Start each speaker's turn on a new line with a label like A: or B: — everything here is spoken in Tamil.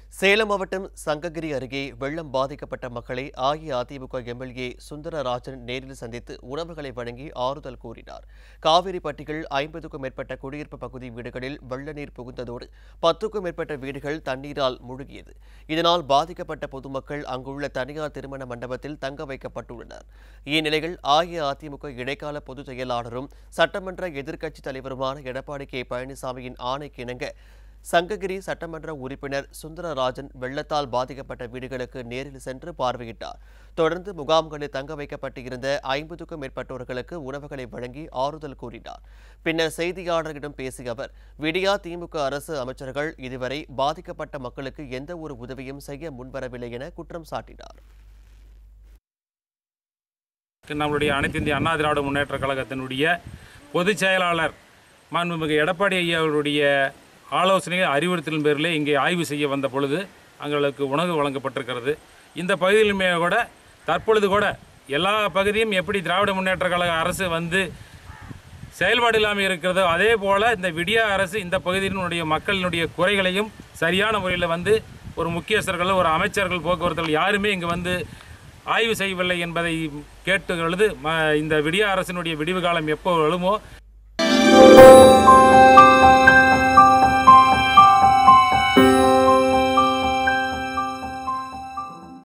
A: சேலம் மாவட்டம் சங்ககிரி அருகே வெள்ளம் பாதிக்கப்பட்ட மக்களை அஇஅதிமுக எம்எல்ஏ சுந்தரராஜன் நேரில் சந்தித்து உணவுகளை வழங்கி ஆறுதல் கூறினார் காவிரிப்பட்டிகள் ஐம்பதுக்கும் மேற்பட்ட குடியிருப்பு பகுதி வீடுகளில் வெள்ள நீர் புகுந்ததோடு பத்துக்கும் மேற்பட்ட வீடுகள் தண்ணீரால் முழுகியது இதனால் பாதிக்கப்பட்ட பொதுமக்கள் அங்குள்ள தனியார் திருமண மண்டபத்தில் தங்க வைக்கப்பட்டுள்ளனர் இந்நிலையில் அஇஅதிமுக இடைக்கால பொதுச் செயலாளரும் சட்டமன்ற எதிர்க்கட்சித் தலைவருமான எடப்பாடி கே பழனிசாமியின் ஆணைக்கு இணங்க சங்ககிரி சட்டமன்ற உறுப்பினர் சுந்தரராஜன் வெள்ளத்தால் பாதிக்கப்பட்ட வீடுகளுக்கு நேரில் சென்று பார்வையிட்டார் தொடர்ந்து முகாம்களில் தங்க வைக்கப்பட்டு இருந்த ஐம்பதுக்கும் மேற்பட்டோர்களுக்கு உணவுகளை வழங்கி ஆறுதல் கூறினார் பின்னர் செய்தியாளர்களிடம் பேசிய அவர் விடியா திமுக அரசு அமைச்சர்கள் இதுவரை பாதிக்கப்பட்ட மக்களுக்கு எந்த ஒரு உதவியும் செய்ய முன்வரவில்லை என குற்றம் சாட்டினார்
B: நம்மளுடைய அனைத்து இந்திய அண்ணா திராவிட முன்னேற்ற கழகத்தினுடைய பொதுச் செயலாளர் மாண்புமிகு எடப்பாடி ஐயா அவருடைய ஆலோசனைகள் அறிவுறுத்தலின் பேரில் இங்கே ஆய்வு செய்ய வந்த பொழுது எங்களுக்கு உணவு வழங்கப்பட்டிருக்கிறது இந்த பகுதியிலுமே கூட தற்பொழுது கூட எல்லா பகுதியும் எப்படி திராவிட முன்னேற்ற கழக அரசு வந்து செயல்பாடு இல்லாமல் இருக்கிறதோ அதே போல் இந்த விடியா அரசு இந்த பகுதியினுடைய மக்களினுடைய குறைகளையும் சரியான முறையில் வந்து ஒரு முக்கியஸ்தர்கள் ஒரு அமைச்சர்கள் போக்குவரத்துகள் யாருமே இங்கே வந்து ஆய்வு செய்யவில்லை என்பதை கேட்டு பொழுது ம இந்த விடியா அரசினுடைய விடிவு காலம் எப்போ எழுமோ